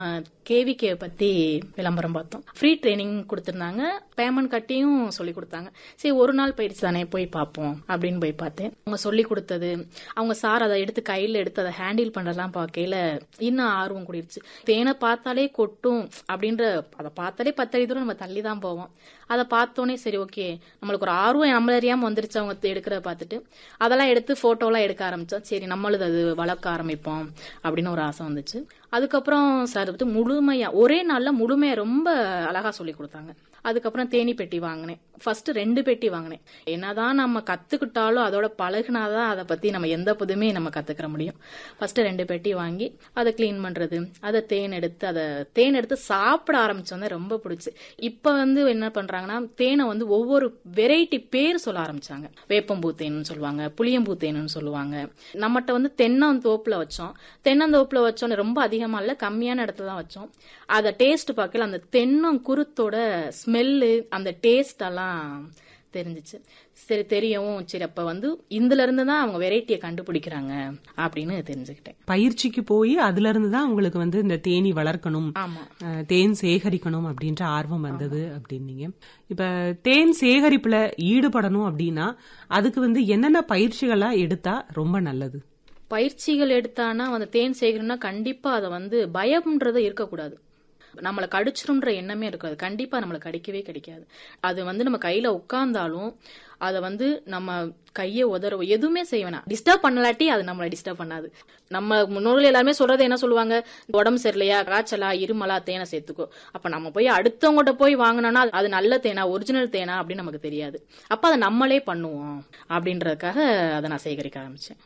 KVK பத்தி விளம்பரம் பார்த்தோம் ஃப்ரீ ட்ரைனிங் கொடுத்திருந்தாங்க பேமெண்ட் கட்டியும் சொல்லி கொடுத்தாங்க சரி ஒரு நாள் பயிற்சி தானே போய் பார்ப்போம் அப்படின்னு போய் பார்த்தேன் அவங்க சொல்லி கொடுத்தது அவங்க சார் அதை எடுத்து கையில எடுத்து அதை ஹேண்டில் பண்றதெல்லாம் பார்க்கையில இன்னும் ஆர்வம் கூடிருச்சு தேனை பார்த்தாலே கொட்டும் அப்படின்ற அதை பார்த்தாலே பத்தடி தூரம் நம்ம தள்ளி தான் போவோம் அதை பார்த்தோன்னே சரி ஓகே நம்மளுக்கு ஒரு ஆர்வம் நம்மள அறியாம வந்துருச்சு அவங்க எடுக்கிறத பார்த்துட்டு அதெல்லாம் எடுத்து போட்டோலாம் எடுக்க ஆரம்பிச்சோம் சரி நம்மளுது அது வளர்க்க ஆரம்பிப்போம் அப்படின்னு ஒரு ஆசை வந்துச்சு அதுக்கப்புறம் சார் வந்து முழுமையா ஒரே நாள்ல முழுமையா ரொம்ப அழகா சொல்லி கொடுத்தாங்க அதுக்கப்புறம் தேனி பெட்டி வாங்கினேன் ஃபர்ஸ்ட் ரெண்டு பெட்டி வாங்கினேன் என்னதான் நம்ம கத்துக்கிட்டாலும் அதோட பழகுனாதான் அதை பத்தி நம்ம எந்த புதுமே நம்ம கத்துக்கிற முடியும் ஃபர்ஸ்ட் ரெண்டு பெட்டி வாங்கி அதை க்ளீன் பண்றது அதை தேன் எடுத்து அதை தேன் எடுத்து சாப்பிட ஆரம்பிச்சோன்னே ரொம்ப பிடிச்சி இப்ப வந்து என்ன பண்றாங்கன்னா தேனை வந்து ஒவ்வொரு வெரைட்டி பேர் சொல்ல ஆரம்பிச்சாங்க வேப்பம்பூ தேன்னு சொல்லுவாங்க புளியம்பூ தேனுன்னு சொல்லுவாங்க நம்மகிட்ட வந்து தென்னந்தோப்புல வச்சோம் தென்னந்தோப்புல வச்சோன்னு ரொம்ப அதிகமா இல்ல கம்மியான இடத்துல தான் வச்சோம் அதை டேஸ்ட் பார்க்கல அந்த தென்னம் குருத்தோட ஸ்மெல்லு அந்த டேஸ்ட் எல்லாம் தெரிஞ்சிச்சு சரி தெரியவும் சரி அப்ப வந்து இதுல இருந்து தான் அவங்க வெரைட்டியை கண்டுபிடிக்கிறாங்க அப்படின்னு தெரிஞ்சுக்கிட்டேன் பயிற்சிக்கு போய் அதுல இருந்து தான் உங்களுக்கு வந்து இந்த தேனி வளர்க்கணும் ஆமா அஹ், தேன் சேகரிக்கணும் அப்படின்ற ஆர்வம் வந்தது அப்படின்னீங்க இப்ப தேன் சேகரிப்புல ஈடுபடணும் அப்படின்னா அதுக்கு வந்து என்னென்ன பயிற்சிகளா எடுத்தா ரொம்ப நல்லது பயிற்சிகள் எடுத்தானா அந்த தேன் சேகரம்னா கண்டிப்பா அதை வந்து பயம்ன்றது இருக்கக்கூடாது நம்மளை கடிச்சிரும்ன்ற எண்ணமே இருக்காது கண்டிப்பா நம்மளை கடிக்கவே கிடைக்காது அது வந்து நம்ம கையில உட்கார்ந்தாலும் அதை வந்து நம்ம கையை உதறவோ எதுவுமே செய்ய வேணாம் டிஸ்டர்ப் பண்ணலாட்டி அது நம்மளை டிஸ்டர்ப் பண்ணாது நம்ம முன்னோர்கள் எல்லாருமே சொல்றது என்ன சொல்லுவாங்க உடம்பு சரியில்லையா காய்ச்சலா இருமலா தேனை சேர்த்துக்கோ அப்ப நம்ம போய் அடுத்தவங்ககிட்ட போய் வாங்கினோம்னா அது நல்ல தேனா ஒரிஜினல் தேனா அப்படின்னு நமக்கு தெரியாது அப்ப அதை நம்மளே பண்ணுவோம் அப்படின்றதுக்காக அதை நான் சேகரிக்க ஆரம்பிச்சேன்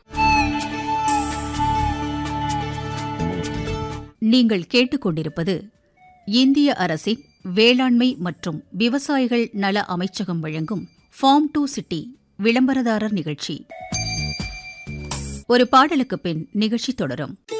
நீங்கள் கேட்டுக்கொண்டிருப்பது இந்திய அரசின் வேளாண்மை மற்றும் விவசாயிகள் நல அமைச்சகம் வழங்கும் ஃபார்ம் டு சிட்டி விளம்பரதாரர் நிகழ்ச்சி ஒரு பாடலுக்கு பின் நிகழ்ச்சி தொடரும்